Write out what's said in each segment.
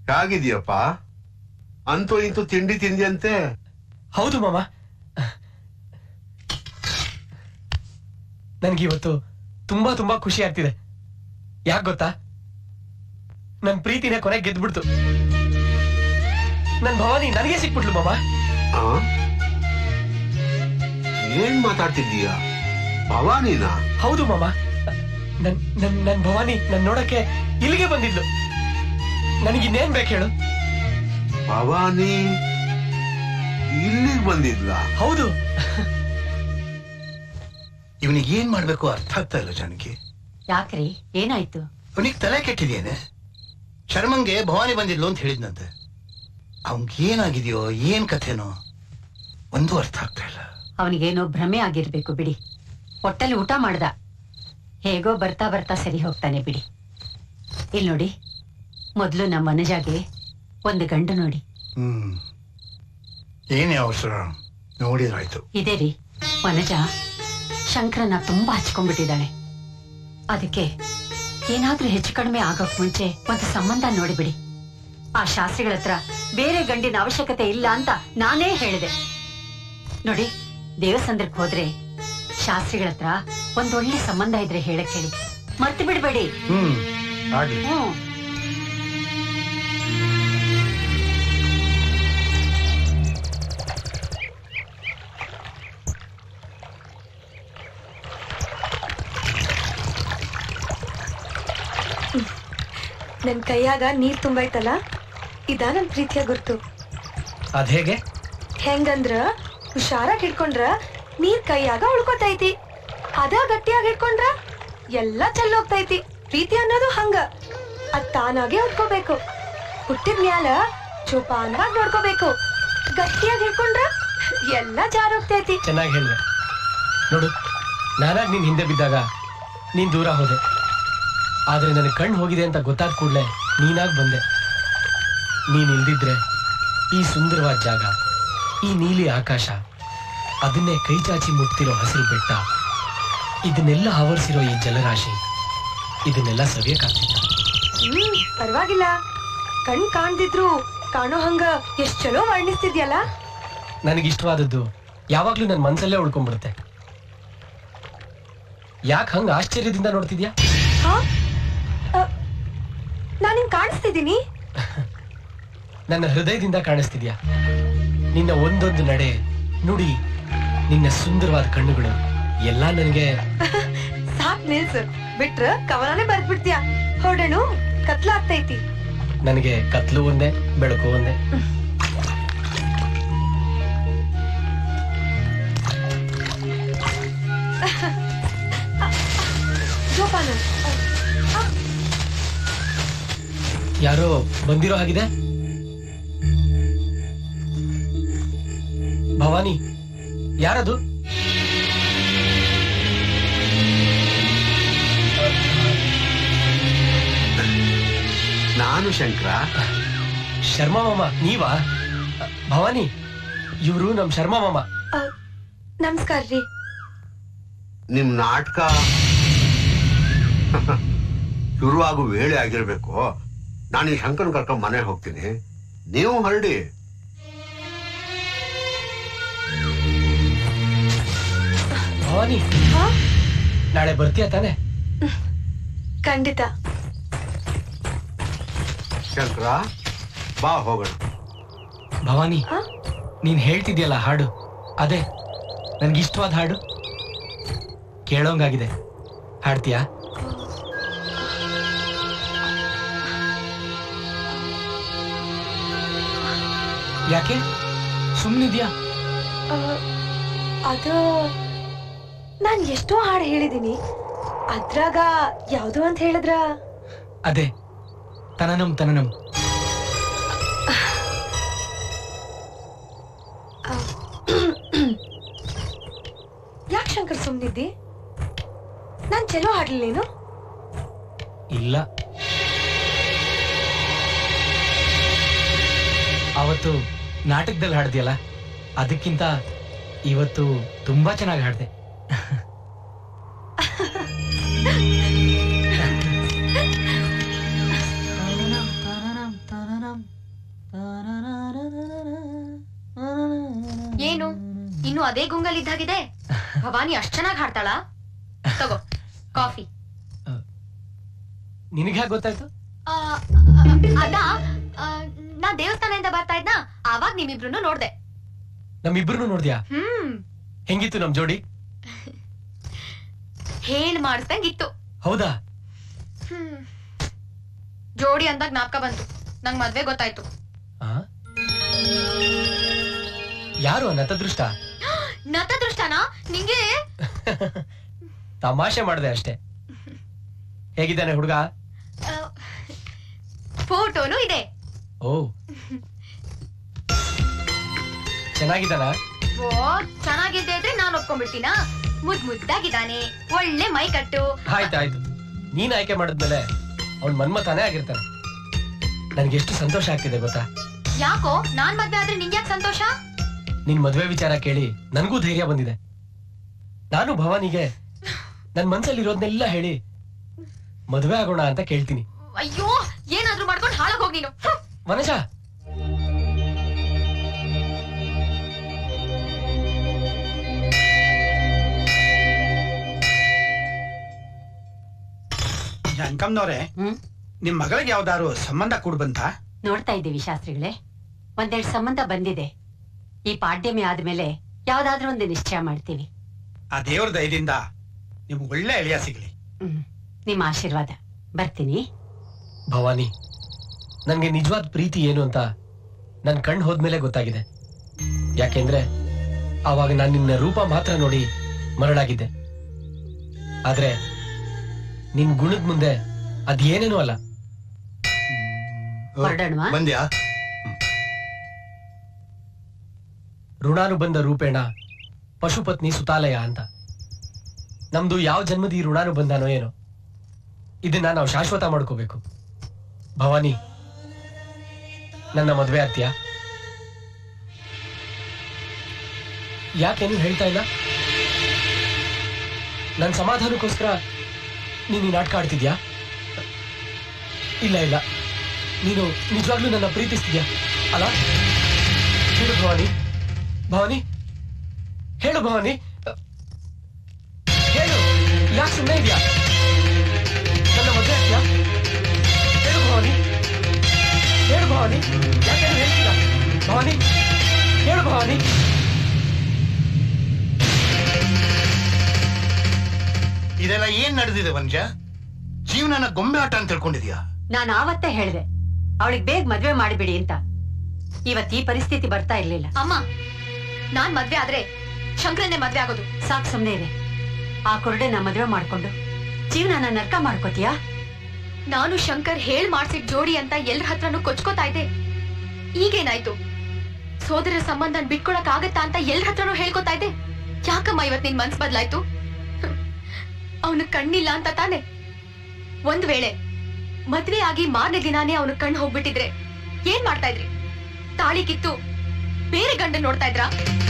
ಹೇಗಿದ್ಯಪ್ಪ ಅಂತೂ ಇಂತೂ ತಿಂಡಿ ತಿಂದಿಯಂತೆ ಹೌದು ಮಾಮ ನನ್ಗಿವತ್ತು ತುಂಬಾ ತುಂಬಾ ಖುಷಿ ಆಗ್ತಿದೆ ಯಾಕೆ ಗೊತ್ತಾ ನನ್ ಪ್ರೀತಿನ ಕೊನೆ ಗೆದ್ಬಿಡ್ತು ನನ್ ಭವಾನಿ ನನಗೆ ಸಿಕ್ಬಿಟ್ಲು ಮಾಮ ಆ? ಏನ್ ಮಾತಾಡ್ತಿದ್ದೀಯ ಭವಾನಿನ ಹೌದು ಮಾಮ ನನ್ ನನ್ ನನ್ ಭವಾನಿ ನನ್ ನೋಡಕ್ಕೆ ಇಲ್ಲಿಗೆ ಬಂದಿದ್ಲು ನನಗಿನ್ನೇನ್ ಬೇಕು ಹೇಳು ಭವಾನಿ ಇಲ್ಲಿಗೆ ಬಂದಿದ್ಲ ಹೌದು ಇವನಿಗೆ ಏನ್ ಮಾಡ್ಬೇಕು ಅರ್ಥ ಆಗ್ತಾ ಇಲ್ಲ ಜಾನಕಿ ಯಾಕ್ರಿ ಏನಾಯ್ತು ಅವನಿಗೆ ತಲೆ ಕೆಟ್ಟಿದೇನೆ ಶರ್ಮಂಗೆ ಭವಾನಿ ಬಂದಿದ್ಲು ಅಂತ ಹೇಳಿದ್ನಂತೆ ಅವನ್ಗೆ ಏನಾಗಿದೆಯೋ ಏನ್ ಕಥೆನೋ ಒಂದು ಅರ್ಥ ಆಗ್ತಾ ಇಲ್ಲ ಅವನಿಗೇನೋ ಭ್ರಮೆ ಆಗಿರ್ಬೇಕು ಬಿಡಿ ಹೊಟ್ಟೆಲಿ ಊಟ ಮಾಡ್ದ ಹೇಗೋ ಬರ್ತಾ ಬರ್ತಾ ಸರಿ ಹೋಗ್ತಾನೆ ಬಿಡಿ ಇಲ್ಲಿ ನೋಡಿ ಮೊದ್ಲು ನಮ್ಮ ಮನಜಾಗೆ ಒಂದು ಗಂಡು ನೋಡಿ ಹ್ಮ್ ಏನೇ ಅವಸರ ನೋಡಿದ್ರಾಯ್ತು ಇದೇ ರೀ ವನಜ ಶಂಕರನ ತುಂಬಾ ಹಚ್ಕೊಂಡ್ಬಿಟ್ಟಿದ್ದಾಳೆ ಅದಕ್ಕೆ ಏನಾದ್ರೂ ಹೆಚ್ಚು ಕಡಿಮೆ ಆಗೋಕ್ ಮುಂಚೆ ಒಂದು ಸಂಬಂಧ ನೋಡಿಬಿಡಿ ಆ ಶಾಸ್ತ್ರಿಗಳ ಹತ್ರ ಬೇರೆ ಗಂಡಿನ ಅವಶ್ಯಕತೆ ಇಲ್ಲ ಅಂತ ನಾನೇ ಹೇಳಿದೆ ನೋಡಿ ದೇವಸಂದ್ರಕ್ ಹೋದ್ರೆ ಶಾಸ್ತ್ರಿಗಳ ಹತ್ರ ಒಂದೊಳ್ಳೆ ಸಂಬಂಧ ಇದ್ರೆ ಹೇಳಕ್ ಹೇಳಿ ಮರ್ತು ಬಿಡ್ಬೇಡಿ ಹ್ಮ್ ಆಗ್ಲಿ ಹ್ಮ್ ನನ್ ಕೈಯಾಗ ನೀರ್ ತುಂಬೈತಲ್ಲ ಇದ ನನ್ ಪ್ರೀತಿಯ ಗುರ್ತು ಅದ್ ಹೇಗೆ ಹೆಂಗಂದ್ರ ಹುಷಾರಾಗಿ ಹಿಡ್ಕೊಂಡ್ರ ನೀರ್ ಕೈಯಾಗ ಉಳ್ಕೊತೈತಿ ಅದ ಗಟ್ಟಿಯಾಗಿ ಹಿಡ್ಕೊಂಡ್ರ ಎಲ್ಲಾ ಚೆಲ್ಲೋಗ್ತೈತಿ ಪ್ರೀತಿ ಅನ್ನೋದು ಹಂಗ ಅದ್ ತಾನಾಗೆ ಉಟ್ಕೋಬೇಕು ಹುಟ್ಟಿದ ಮ್ಯಾಲ ಚೂಪಾನವಾಗಿ ನೋಡ್ಕೋಬೇಕು ಗಟ್ಟಿಯಾಗಿ ಹಿಡ್ಕೊಂಡ್ರ ಎಲ್ಲಾ ಜಾರೋಗ್ತೈತಿ ಚೆನ್ನಾಗಿ ಹೇಳಿದೆ ನೋಡು ನಾನಾಗ್ ನೀನ್ ಹಿಂದೆ ಬಿದ್ದಾಗ ನೀನ್ ದೂರ ಹೋದೆ ಆದ್ರೆ ನನ್ನ ಕಣ್ಣು ಹೋಗಿದೆ ಅಂತ ಗೊತ್ತಾದ ಕೂಡಲೇ ನೀನಾಗ್ ಬಂದೆ ನೀನ್ ಇಲ್ದಿದ್ರೆ ಈ ಸುಂದರವಾದ ಜಾಗ ಈ ನೀಲಿ ಆಕಾಶ ಅದನ್ನೇ ಕೈ ಚಾಚಿ ಮುಟ್ತಿರೋ ಹಸಿರು ಬೆಟ್ಟ ಇದನ್ನೆಲ್ಲ ಆವರಿಸಿರೋ ಈ ಜಲರಾಶಿ ಇದನ್ನೆಲ್ಲ ಸವಿಯಕ್ಕಾಗ್ತಿಲ್ಲ ಹ್ಮ್ ಪರವಾಗಿಲ್ಲ ಕಣ್ ಕಾಣ್ದಿದ್ರು ಕಾಣೋ ಹಂಗ ಎಷ್ಟ್ ಚಲೋ ವರ್ಣಿಸ್ತಿದ್ಯಲ್ಲ ನನಗಿಷ್ಟವಾದದ್ದು ಯಾವಾಗ್ಲೂ ನನ್ನ ಮನ್ಸಲ್ಲೇ ಉಳ್ಕೊಂಡ್ಬಿಡುತ್ತೆ ಯಾಕೆ ಹಂಗ ಆಶ್ಚರ್ಯದಿಂದ ನೋಡ್ತಿದ್ಯಾ ಹಾ ನಾನ್ ನಿಂಗ್ ಕಾಣಿಸ್ತಿದ್ದೀನಿ ನನ್ನ ಹೃದಯದಿಂದ ಕಾಣಿಸ್ತಿದ್ಯಾ ನಿನ್ನ ಒಂದೊಂದು ನಡೆ ನುಡಿ ನಿನ್ನ ಸುಂದರವಾದ ಕಣ್ಣುಗಳು ಎಲ್ಲ ನನಗೆ ಸಾಕ್ ನಿಲ್ಸು ಬಿಟ್ರ ಕವನನೇ ಬರ್ದ್ಬಿಡ್ತೀಯ ಹೊರಡಣು ಕತ್ಲಾಗ್ತೈತಿ ನನಗೆ ಕತ್ಲು ಒಂದೇ ಬೆಳಕು ಒಂದೇ ಜೋಪಾನ ಯಾರೋ ಬಂದಿರೋ ಹಾಗಿದೆ ಭವಾನಿ ಯಾರದು ನಾನು ಶಂಕರ ಶರ್ಮಾ ಮಾಮ ನೀವಾ ಭವಾನಿ ಇವರು ನಮ್ ಶರ್ಮಾ ಮಾಮ ನಮಸ್ಕಾರ ರೀ ನಿಮ್ ನಾಟಕ ಶುರುವಾಗೋ ವೇಳೆ ಆಗಿರ್ಬೇಕು ನಾನು ಈ ಶಂಕರನ್ ಕರ್ಕೊಂಡ್ ಮನೆ ಹೋಗ್ತೀನಿ ನೀವು ಹೊರಡಿ ಭವಾನಿ ನಾಳೆ ಬರ್ತೀಯ ತಾನೆ ಖಂಡಿತ ಶಂಕರ ಬಾ ಹೋಗೋಣ ಭವಾನಿ ನೀನ್ ಹೇಳ್ತಿದ್ಯಲ್ಲ ಹಾಡು ಅದೇ ನನ್ಗಿಷ್ಟವಾದ ಹಾಡು ಕೇಳೋಂಗಾಗಿದೆ ಹಾಡ್ತೀಯಾ ಯಾಕೆ ಸುಮ್ನಿದ್ಯಾ ಆ, ಅದು ನಾನ್ ಎಷ್ಟೋ ಹಾಡು ಹೇಳಿದೀನಿ ಅದ್ರಾಗ ಯಾವ್ದು ಅಂತ ಹೇಳಿದ್ರ ಅದೇ ತನನಂ ತನನಂ ಯಾಕೆ ಶಂಕರ್ ಸುಮ್ನಿದ್ದಿ ನಾನ್ ಚಲೋ ಹಾಡ್ಲಿಲ್ಲೇನು ಇಲ್ಲ ಅವತ್ತು ನಾಟಕದಲ್ಲಿ ಹಾಡ್ದಿಯಲ್ಲ ಅದಕ್ಕಿಂತ ಇವತ್ತು ತುಂಬಾ ಚೆನ್ನಾಗಿ ಹಾಡ್ದೆ ಅದೇ ಗುಂಗಲ್ ಇದ್ದಾಗಿದೆ ಭವಾನಿ ಅಷ್ಟ್ ಚೆನ್ನಾಗಿ ಹಾಡ್ತಾಳ ತಗೋ ಕಾಫಿ ನಿನಗೆ ಹೇಗೆ ಗೊತ್ತಾಯ್ತು ಆ, ಅದ ಆ, ನಾ ದೇವಸ್ಥಾನದಿಂದ ಬರ್ತಾ ಇದ್ನ ಆವಾಗ ನಿಮ್ಮಿಬ್ರು ನೋಡ್ದೆ ನಮ್ಮಿಬ್ರು ನೋಡ್ದ್ಯಾ ಹ್ಮ್ ಹೆಂಗಿತ್ತು ನಮ್ ಜೋಡಿ ಹೇಳ್ ಮಾಡಿಸ್ದಂಗಿತ್ತು ಹೌದಾ ಹ್ಮ್ ಜೋಡಿ ಅಂದಾಗ ಜ್ಞಾಪಕ ಬಂತು ನಂಗ್ ಮದ್ವೆ ಗೊತ್ತಾಯ್ತು ಆ? ಯಾರು ಆ ನತದೃಷ್ಟ ನತದೃಷ್ಟನಾ ನಿಂಗೆ ತಮಾಷೆ ಮಾಡ್ದೆ ಅಷ್ಟೇ ಹೇಗಿದ್ದಾನೆ ಹುಡುಗ ಫೋಟೋನು ಇದೆ ಓ ಚೆನ್ನಾಗಿದ್ದಾನ ಓ ಚೆನ್ನಾಗಿದ್ದೆ ಇದ್ರೆ ನಾನ್ ಒಪ್ಕೊಂಡ್ಬಿಡ್ತೀನಾ ಮುದ್ ಮುದ್ದಾಗಿದ್ದಾನೆ ಒಳ್ಳೆ ಮೈ ಕಟ್ಟು ಆಯ್ತಾಯ್ತು ನೀನ್ ಆಯ್ಕೆ ಮಾಡಿದ್ಮೇಲೆ ಅವ್ನ್ ಮನ್ಮತಾನೇ ಆಗಿರ್ತಾನೆ ನನ್ಗೆ ಎಷ್ಟು ಸಂತೋಷ ಆಗ್ತಿದೆ ಗೊತ್ತಾ ಯಾಕೋ ನಾನ್ ಮದ್ವೆ ಆದ್ರೆ ನಿಂಗ್ಯಾಕ್ ಸಂತೋಷ ನಿನ್ ಮದ್ವೆ ವಿಚಾರ ಕೇಳಿ ನನ್ಗೂ ಧೈರ್ಯ ಬಂದಿದೆ ನಾನು ಭವಾನಿಗೆ ನನ್ ಮನ್ಸಲ್ಲಿರೋದ್ನೆಲ್ಲ ಹೇಳಿ ಮದ್ವೆ ಆಗೋಣ ಅಂತ ಕೇಳ್ತೀನಿ ಅಯ್ಯೋ ಏನಾದ್ರೂ ಮಾಡ್ಕೊಂಡು ಹಾಳಾಗ್ ಹೋಗ್ ನೀನು ಹ್ಮ್. ವನಜ ಜಾನ್ಕಮ್ನವ್ರೆ ಹ್ಮ್ ನಿಮ್ ಮಗಳಿಗೆ ಯಾವ್ದಾರು ಸಂಬಂಧ ಕೂಡ್ ಬಂತ ನೋಡ್ತಾ ಇದ್ದೀವಿ ಶಾಸ್ತ್ರಿಗಳೇ ಒಂದೆರಡು ಸಂಬಂಧ ಬಂದಿದೆ ಈ ಪಾಡ್ಯಮಿ ಆದ್ಮೇಲೆ ಯಾವ್ದಾದ್ರೂ ಒಂದು ನಿಶ್ಚಯ ಮಾಡ್ತೀವಿ ಆ ದೇವ್ರ ದಯದಿಂದ ನಿಮ್ಗೆ ಒಳ್ಳೆ ಎಳೆಯ ಸಿಗ್ಲಿ ಹ್ಮ್ ನಿಮ್ಮ ಆಶೀರ್ವಾದ ಬರ್ತೀನಿ ಭವಾನಿ ನನ್ಗೆ ನಿಜವಾದ ಪ್ರೀತಿ ಏನು ಅಂತ ನನ್ ಕಣ್ ಹೋದ್ಮೇಲೆ ಗೊತ್ತಾಗಿದೆ ಯಾಕೆಂದ್ರೆ ಆವಾಗ ನಾನು ನಿನ್ನ ರೂಪ ಮಾತ್ರ ನೋಡಿ ಮರಳಾಗಿದ್ದೆ ಆದ್ರೆ ನಿನ್ ಗುಣದ ಮುಂದೆ ಅದೇನೇನೂ ಅಲ್ಲ ಹೊರಡೋಣವಾ ಬಂದ್ಯಾ ಋಣಾನುಬಂಧ ರೂಪೇಣ ಪಶುಪತ್ನಿ ಸುತಾಲಯ ಅಂತ ನಮ್ದು ಯಾವ ಜನ್ಮದ ಈ ಋಣಾನುಬಂಧನೋ ಏನೋ ಇದನ್ನ ನಾವು ಶಾಶ್ವತ ಮಾಡ್ಕೋಬೇಕು ಭವಾನಿ ನನ್ನ ಮದ್ವೆ ಆಗ್ತೀಯಾ ಯಾಕೆ ನೀನು ಹೇಳ್ತಾ ಇಲ್ಲ ನನ್ನ ಸಮಾಧಾನಕ್ಕೋಸ್ಕರ ನೀನು ಈ ನಾಟಕ ಆಡ್ತಿದ್ಯಾ ಇಲ್ಲ ಇಲ್ಲ ನೀನು ನಿಜವಾಗ್ಲೂ ನನ್ನ ಪ್ರೀತಿಸ್ತಿದ್ಯಾ ಅಲ್ಲ ಹೇಳು ಭವಾನಿ ಭವಾನಿ ಹೇಳು ಭವಾನಿ ಹೇಳು ಯಾಕೆ ಸುಮ್ಮನೆ ಇದೆಯಾ ನನ್ನ ಮದುವೆ ಆಗ್ತೀಯಾ ಹೇಳು ಭವಾನಿ ಹೇಳು ಭವಾನಿ ಯಾಕೆ ನೀನು ಹೇಳ್ತೀರಾ ಭವಾನಿ ಹೇಳು ಭವಾನಿ ಇದೆಲ್ಲ ಏನ್ ನಡೆದಿದೆ ವನಜ ಜೀವನನ ಗೊಂಬೆ ಆಟ ಅಂತ ತಿಳ್ಕೊಂಡಿದ್ಯಾ ನಾನು ಆವತ್ತೇ ಹೇಳಿದೆ ಅವಳಿಗೆ ಬೇಗ ಮದ್ವೆ ಮಾಡಿಬಿಡಿ ಅಂತ ಇವತ್ ಈ ಪರಿಸ್ಥಿತಿ ಬರ್ತಾ ಇರ್ಲಿಲ್ಲ ಅಮ್ಮ ನಾನ್ ಮದ್ವೆ ಆದ್ರೆ ಶಂಕರನ್ನೇ ಮದ್ವೆ ಆಗೋದು ಸಾಕ್ ಸುಮ್ನೆ ಇದೆ ಆ ಕುರುಡೆನ ಮದ್ವೆ ಮಾಡ್ಕೊಂಡು ಜೀವನನ ನರ್ಕ ಮಾಡ್ಕೋತೀಯಾ ನಾನು ಶಂಕರ್ ಹೇಳ್ ಮಾಡ್ಸಿದ್ ಜೋಡಿ ಅಂತ ಎಲ್ರ ಹತ್ರನೂ ಕೊಚ್ಕೋತಾ ಇದ್ದೆ ಈಗೇನಾಯ್ತು ಸೋದರ ಸಂಬಂಧನ್ ಬಿಟ್ಕೊಳಕ್ ಆಗತ್ತಾ ಅಂತ ಎಲ್ರ ಹತ್ರನೂ ಹೇಳ್ಕೊತಾ ಇದ್ದೆ ಯಾಕಮ್ಮ ಇವತ್ ನಿನ್ ಮನ್ಸ್ ಬದ್ಲಾಯ್ತು ಅವನು ಕಣ್ಣಿಲ್ಲ ಅಂತ ತಾನೆ ಒಂದ್ ವೇಳೆ ಮದ್ವೆ ಆಗಿ ಮಾರನೇ ದಿನಾನೇ ಅವನು ಕಣ್ಣು ಹೋಗ್ಬಿಟ್ಟಿದ್ರೆ ಏನ್ ಮಾಡ್ತಾ ಇದ್ರಿ ತಾಳಿ ಕಿತ್ತು ಬೇರೆ ಗಂಡ ನೋಡ್ತಾ ಇದ್ರಾ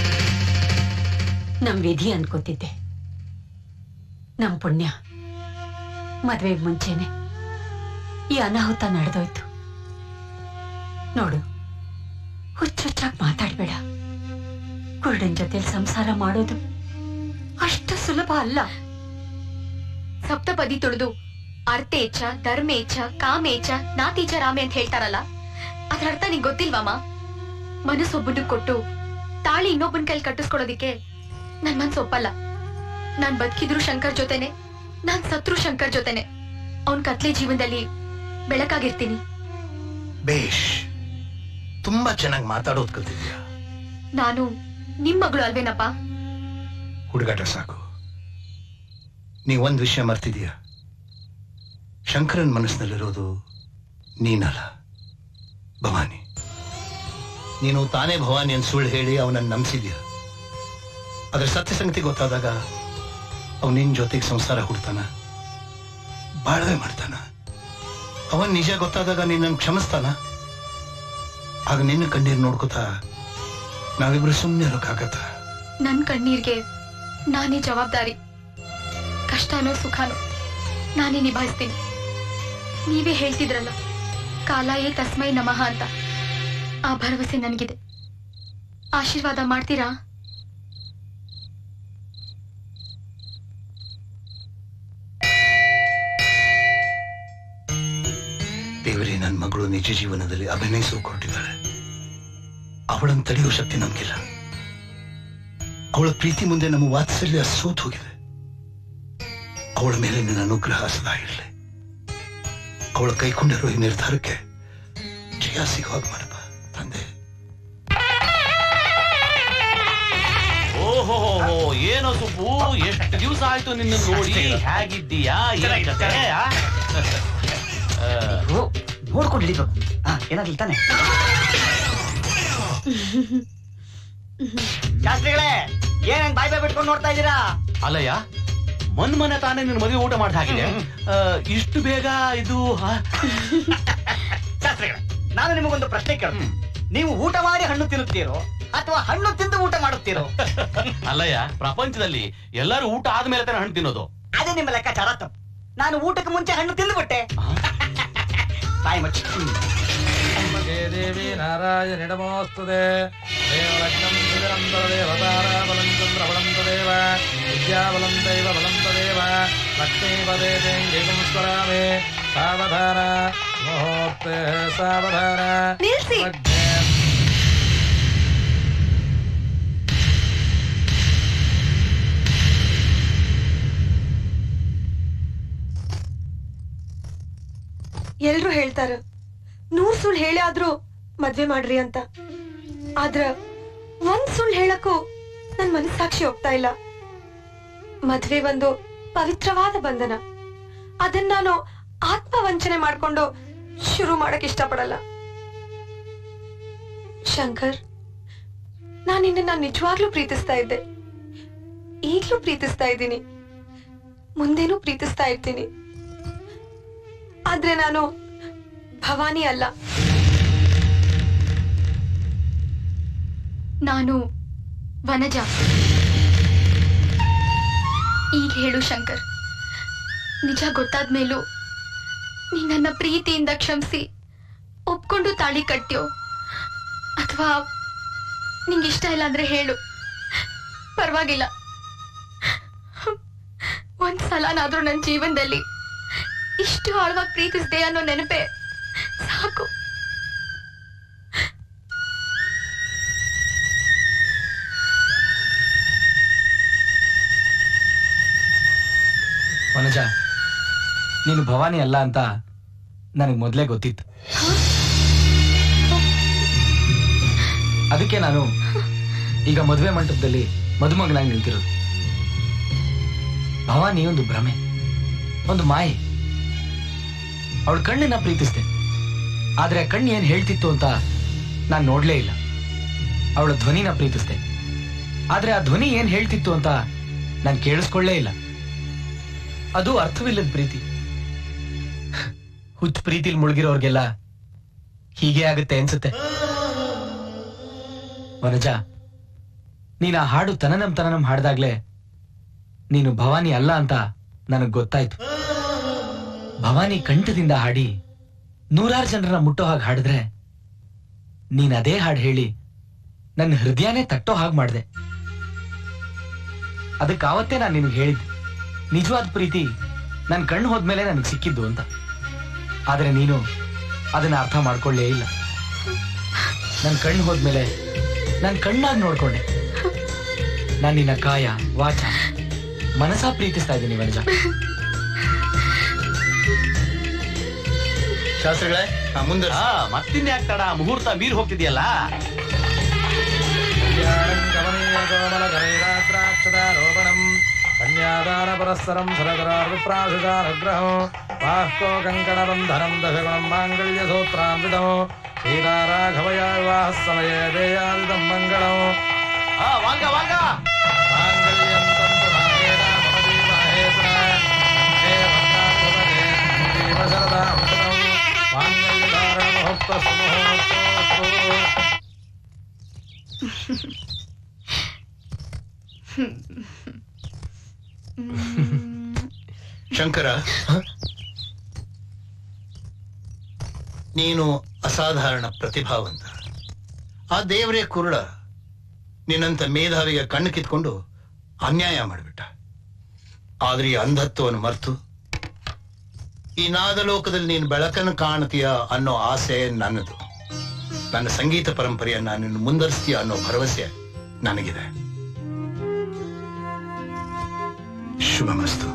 ನಮ್ ವಿಧಿ ಅನ್ಕೋತಿದ್ದೆ ನಮ್ ಪುಣ್ಯ ಮದ್ವೆಗ್ ಮುಂಚೆನೆ ಈ ಅನಾಹುತ ನಡೆದೋಯ್ತು ನೋಡು ಹುಚ್ಚುಚ್ಚಾಗಿ ಮಾತಾಡ್ಬೇಡ ಕುರುಡನ್ ಜೊತೆಲಿ ಸಂಸಾರ ಮಾಡೋದು ಅಷ್ಟು ಸುಲಭ ಅಲ್ಲ ಸಪ್ತಪದಿ ತುಳಿದು ಅರ್ಥೇಚ್ಛ ಧರ್ಮೇಚ್ಛ ಕಾಮೇಚ್ಛ ನಾತೀಚ ರಾಮೆ ಅಂತ ಹೇಳ್ತಾರಲ್ಲ ಅದ್ರ ಅರ್ಥ ನಿಂಗ್ ಗೊತ್ತಿಲ್ವಮ್ಮ ಮನಸ್ಸೊಬ್ಬನ ಕೊಟ್ಟು ತಾಳಿ ಇನ್ನೊಬ್ಬನ ಕೈಲಿ ಕಟ್ಟಿಸ್ಕೊಡೋದಿಕ್ಕೆ ನನ್ ಮನ್ಸ್ ಒಪ್ಪಲ್ಲ ನಾನ್ ಬದುಕಿದ್ರು ಶಂಕರ್ ಜೊತೆನೆ ನಾನ್ ಸತ್ರು ಶಂಕರ್ ಜೊತೆನೆ ಅವನ್ ಕತ್ಲೆ ಜೀವನದಲ್ಲಿ ಬೆಳಕಾಗಿರ್ತೀನಿ ಬೇಷ್ ತುಂಬಾ ಚೆನ್ನಾಗಿ ಮಾತಾಡೋದ್ ಕಲ್ತಿದ್ಯಾ ನಾನು ನಿಮ್ ಮಗಳು ಅಲ್ವೇನಪ್ಪ ಹುಡುಗಾಟ ಸಾಕು ನೀ ಒಂದ್ ವಿಷಯ ಮರ್ತಿದ್ಯಾ ಶಂಕರನ್ ಮನಸ್ಸಿನಲ್ಲಿರೋದು ನೀನಲ್ಲ ಭವಾನಿ ನೀನು ತಾನೇ ಭವಾನಿ ಅಂತ ಸುಳ್ಳು ಹೇಳಿ ಅವನನ್ನ ನಂಬಿಸಿದ್ಯಾ ಅದ್ರ ಸತ್ಯ ಸಂಗತಿ ಗೊತ್ತಾದಾಗ ಅವನ್ ನಿನ್ ಜೊತೆಗೆ ಸಂಸಾರ ಹುಡ್ತಾನ ಬಾಳ್ವೆ ಮಾಡ್ತಾನ ಅವನ್ ನಿಜ ಗೊತ್ತಾದಾಗ ನಿನ್ನನ್ನು ಕ್ಷಮಿಸ್ತಾನ ಆಗ ನಿನ್ನ ಕಣ್ಣೀರ್ ನೋಡ್ಕೋತಾ ನಾವಿಬ್ರು ಸುಮ್ಮನೆ ಇರೋಕ್ಕಾಗತ್ತಾ ನನ್ ಕಣ್ಣೀರ್ಗೆ ನಾನೇ ಜವಾಬ್ದಾರಿ ಕಷ್ಟನೋ ಸುಖನೋ ನಾನೇ ನಿಭಾಯಿಸ್ತೀನಿ ನೀವೇ ಹೇಳ್ತಿದ್ರಲ್ಲ ಕಾಲಾಯೇ ತಸ್ಮೈ ನಮಃ ಅಂತ ಆ ಭರವಸೆ ನನಗಿದೆ ಆಶೀರ್ವಾದ ಮಾಡ್ತೀರಾ ನನ್ನ ಮಗಳು ನಿಜ ಜೀವನದಲ್ಲಿ ಅಭಿನಯಿಸೋಕೆ ಹೊರಟಿದ್ದಾಳೆ ಅವಳನ್ನು ತಡೆಯೋ ಶಕ್ತಿ ನಮ್ಗಿಲ್ಲ ಅವಳ ಪ್ರೀತಿ ಮುಂದೆ ನಮ್ಮ ವಾತ್ಸಲ್ಯ ಸೋತ್ ಹೋಗಿದೆ ಅವಳ ಮೇಲೆ ನಿನ್ನ ಅನುಗ್ರಹ ಸದಾ ಇರಲಿ ಅವಳ ಕೈಕೊಂಡಿರೋ ಈ ನಿರ್ಧಾರಕ್ಕೆ ಜಯ ಸಿಗುವಾಗ ಮಾಡಪ್ಪ ತಂದೆ ಓಹೋ ಏನೋ ಸುಬ್ಬು ಎಷ್ಟು ದಿವಸ ಆಯ್ತು ನಿನ್ನ ನೋಡಿ ಹೇಗಿದ್ದೀಯಾ ಏನ್ ಕತೆ, ಆ? ನೋಡ್ಕೊಂಡು ಹಿಡಿಬೇಕು ಹಾ ಏನಾಗ್ಲಿ ತಾನೆ ಶಾಸ್ತ್ರಿಗಳೇ ಏನ್ ಬಾಯ್ ಬಾಯ್ ಬಿಟ್ಕೊಂಡು ನೋಡ್ತಾ ಇದ್ದೀರಾ ಅಲ್ಲಯ್ಯ ಮನ್ ಮನೆ ತಾನೇ ನಿನ್ ಮದುವೆ ಊಟ ಮಾಡ್ದ ಹಾಗಿದೆ ಆ, ಇಷ್ಟು ಬೇಗ ಇದು ಆ? ಶಾಸ್ತ್ರಿಗಳೇ ನಾನು ನಿಮಗೊಂದು ಪ್ರಶ್ನೆ ಕೇಳ್ತೀನಿ ನೀವು ಊಟ ಮಾಡಿ ಹಣ್ಣು ತಿನ್ನುತ್ತೀರೋ ಅಥವಾ ಹಣ್ಣು ತಿಂದು ಊಟ ಮಾಡುತ್ತೀರೋ ಅಲ್ಲಯ್ಯ ಪ್ರಪಂಚದಲ್ಲಿ ಎಲ್ಲರೂ ಊಟ ಆದ್ಮೇಲೆ ತಾನೇ ಹಣ್ಣು ತಿನ್ನೋದು ಅದೇ ನಿಮ್ಮ ಲೆಕ್ಕಾಚಾರ ತಪ್ಪು ನಾನು ಊಟಕ್ಕೆ ಮುಂಚೆ ಹಣ್ಣು ತಿಂದುಬಿಟ್ಟೆ ಬಾಯ್ ಮಚ್ಚಿ ದೇವಿ ನಾರಾಯಣ ನಮೋಸ್ತುತೆ ದೇವಲಗ್ನಂ ಸುಂದರಂ ತದೇವತಾರಾಬಲಂ ಚಂದ್ರಬಲಂ ತದೇವ ವಿದ್ಯಾಬಲಂ ದೈವ ಬಲಂ ತದೇವ ಲಕ್ಷ್ಮೀಪದೇ ದೇಂಗೇಕಂ ಸ್ವರಾಮೆ ಸಾವಧಾನ ಮುಹೂರ್ತೆ ಸಾವಧಾನ ನಿಲ್ಸಿ. ಪ್ರಜ್ಞೆ. ಎಲ್ರು ಹೇಳ್ತಾರ ನೂರ್ ಸುಳ್ಳು ಹೇಳಿ ಆದ್ರೂ ಮದ್ವೆ ಮಾಡ್ರಿ ಅಂತ ಆದ್ರ ಒಂದ್ ಸುಳ್ಳು ಹೇಳಕ್ಕೂ ನನ್ ಮನಸ್ಸಾಕ್ಷಿ ಹೋಗ್ತಾ ಇಲ್ಲ ಮದ್ವೆ ಒಂದು ಪವಿತ್ರವಾದ ಬಂಧನ ಅದನ್ನ ನಾನು ಆತ್ಮವಂಚನೆ ಮಾಡ್ಕೊಂಡು ಶುರು ಮಾಡಕ್ ಇಷ್ಟಪಡಲ್ಲ ಶಂಕರ್ ನಾನು ನಿನ್ನ ನಿಜವಾಗ್ಲೂ ಪ್ರೀತಿಸ್ತಾ ಇದ್ದೆ ಈಗ್ಲೂ ಪ್ರೀತಿಸ್ತಾ ಇದ್ದೀನಿ ಮುಂದೇನೂ ಪ್ರೀತಿಸ್ತಾ ಇರ್ತೀನಿ ಆದ್ರೆ ನಾನು ಭವಾನಿ ಅಲ್ಲ ನಾನು ವನಜ ಈಗ ಹೇಳು ಶಂಕರ್ ನಿಜ ಗೊತ್ತಾದ್ಮೇಲೂ ನೀನ್ ನನ್ನ ಪ್ರೀತಿಯಿಂದ ಕ್ಷಮಿಸಿ ಒಪ್ಕೊಂಡು ತಾಳಿ ಕಟ್ಟ್ಯೋ ಅಥವಾ ನಿಂಗೆ ಇಷ್ಟ ಇಲ್ಲ ಅಂದ್ರೆ ಹೇಳು ಪರವಾಗಿಲ್ಲ ಒಂದ್ ಸಲನಾದ್ರೂ ನನ್ನ ಜೀವನದಲ್ಲಿ ಇಷ್ಟು ಆಳವಾಗಿ ಪ್ರೀತಿಸ್ದೆ ಅನ್ನೋ ನೆನಪೆ ಸಾಕು ವನಜ ನೀನು ಭವಾನಿ ಅಲ್ಲ ಅಂತ ನನಗೆ ಮೊದಲೇ ಗೊತ್ತಿತ್ತು ಅದಕ್ಕೆ ನಾನು ಈಗ ಮದುವೆ ಮಂಟಪದಲ್ಲಿ ಮದುಮಗನಾಗಿ ನಿಂತಿರೋದು ಭವಾನಿ ಒಂದು ಭ್ರಮೆ ಒಂದು ಮಾಯೆ ಅವಳ ಕಣ್ಣನ್ನ ಪ್ರೀತಿಸ್ದೆ ಆದ್ರೆ ಆ ಕಣ್ಣು ಏನ್ ಹೇಳ್ತಿತ್ತು ಅಂತ ನಾನು ನೋಡ್ಲೇ ಇಲ್ಲ ಅವಳ ಧ್ವನಿನ ಪ್ರೀತಿಸ್ದೆ ಆದ್ರೆ ಆ ಧ್ವನಿ ಏನ್ ಹೇಳ್ತಿತ್ತು ಅಂತ ನಾನು ಕೇಳಿಸ್ಕೊಳ್ಳೇ ಇಲ್ಲ ಅದು ಅರ್ಥವಿಲ್ಲದ ಪ್ರೀತಿ ಹುಚ್ಚ ಪ್ರೀತಿಲ್ ಮುಳುಗಿರೋರ್ಗೆಲ್ಲ ಹೀಗೆ ಆಗುತ್ತೆ ಅನ್ಸುತ್ತೆ ವನಜ ನೀನ್ ಆ ಹಾಡು ತನನಂ ತನನಂ ಹಾಡ್ದಾಗ್ಲೇ ನೀನು ಭವಾನಿ ಅಲ್ಲ ಅಂತ ನನಗ್ ಗೊತ್ತಾಯ್ತು ಭವಾನಿ ಕಂಠದಿಂದ ಹಾಡಿ ನೂರಾರು ಜನರನ್ನ ಮುಟ್ಟೋ ಹಾಗೆ ಹಾಡಿದ್ರೆ ನೀನ್ ಅದೇ ಹಾಡು ಹೇಳಿ ನನ್ನ ಹೃದಯನೇ ತಟ್ಟೋ ಹಾಗೆ ಮಾಡ್ದೆ ಅದಕ್ಕಾವತ್ತೇ ನಾನು ನಿನಗೆ ಹೇಳಿದ್ದೆ ನಿಜವಾದ ಪ್ರೀತಿ ನನ್ನ ಕಣ್ಣು ಹೋದ್ಮೇಲೆ ನನಗೆ ಸಿಕ್ಕಿದ್ದು ಅಂತ ಆದ್ರೆ ನೀನು ಅದನ್ನ ಅರ್ಥ ಮಾಡ್ಕೊಳ್ಳೇ ಇಲ್ಲ ನನ್ನ ಕಣ್ಣು ಹೋದ್ಮೇಲೆ ನನ್ನ ಕಣ್ಣಾಗಿ ನೋಡ್ಕೊಂಡೆ ನಾನು ನಿನ್ನ ಕಾಯ ವಾಚ ಮನಸಾ ಪ್ರೀತಿಸ್ತಾ ಇದ್ದೀನಿ ವನಜ ಶಾಸ್ತ್ರಿಗಳೇ ಮುಂದೆ ಆ, ಮತ್ತಿನ್ಯಾಕ್ ತಡ ಮುಹೂರ್ತ ಮೀರ್ ಹೋಗ್ತಿದ್ಯಲ್ಲ ಕಲ್ಯಾಣಂ ಕಮನೀಯ ಕೋಮಲ ಕನೈರಾದ್ರಾಕ್ಷದಾರೋಪಣಂ ಕನ್ಯಾದಾನ ಪರಸ್ಪರಂ ಸರಕರಾರ್ವಿಪ್ರಾಶುಜಾನುಗ್ರಹೋ ಬಾಹ್ಕೋ ಕಂಕಣಬಂಧನಂ ದಶಗುಣಂ ಮಾಂಗಲ್ಯ ಸೂತ್ರಾನ್ವಿತೋ ಸೀತಾರಾಘವಯ ವಿವಾಹ ಸಮಯೇ ದೇಯಾದಿದಂ ಮಂಗಳಂ ಆ, ವಾಂಗ ವಾಂಗ ಮಾಂಗಲ್ಯಂ ತಂತು ನಾನೇನ ಮಮ ಜೀವಹೇತುನಾ ಹೇ ಭಕ್ತಾನುಪದೇ ಜೀವ ಶರದಾಂ ಶತಂ ಮಾಂಗಲ್ಯಧಾರಣ ಮುಹೂರ್ತಸ್ತು ಮುಹೂರ್ತೋಸ್ತು ಶಂಕರ ನೀನು ಅಸಾಧಾರಣ ಪ್ರತಿಭಾವಂತ ಆ ದೇವರೇ ಕುರುಡ ನಿನ್ನಂತ ಮೇಧಾವಿಗೆ ಕಣ್ಣು ಕಿತ್ಕೊಂಡು ಅನ್ಯಾಯ ಮಾಡಿಬಿಟ್ಟ ಆದ್ರೆ ಈ ಅಂಧತ್ವವನ್ನು ಮರೆತು ಈ ನಾದಲೋಕದಲ್ಲಿ ನೀನು ಬೆಳಕನ್ನು ಕಾಣ್ತೀಯ ಅನ್ನೋ ಆಸೆ ನನ್ನದು ನನ್ನ ಸಂಗೀತ ಪರಂಪರೆಯನ್ನ ನೀನು ಮುಂದರಿಸ್ತೀಯ ಅನ್ನೋ ಭರವಸೆ ನನಗಿದೆ ಶುಭಮಸ್ತು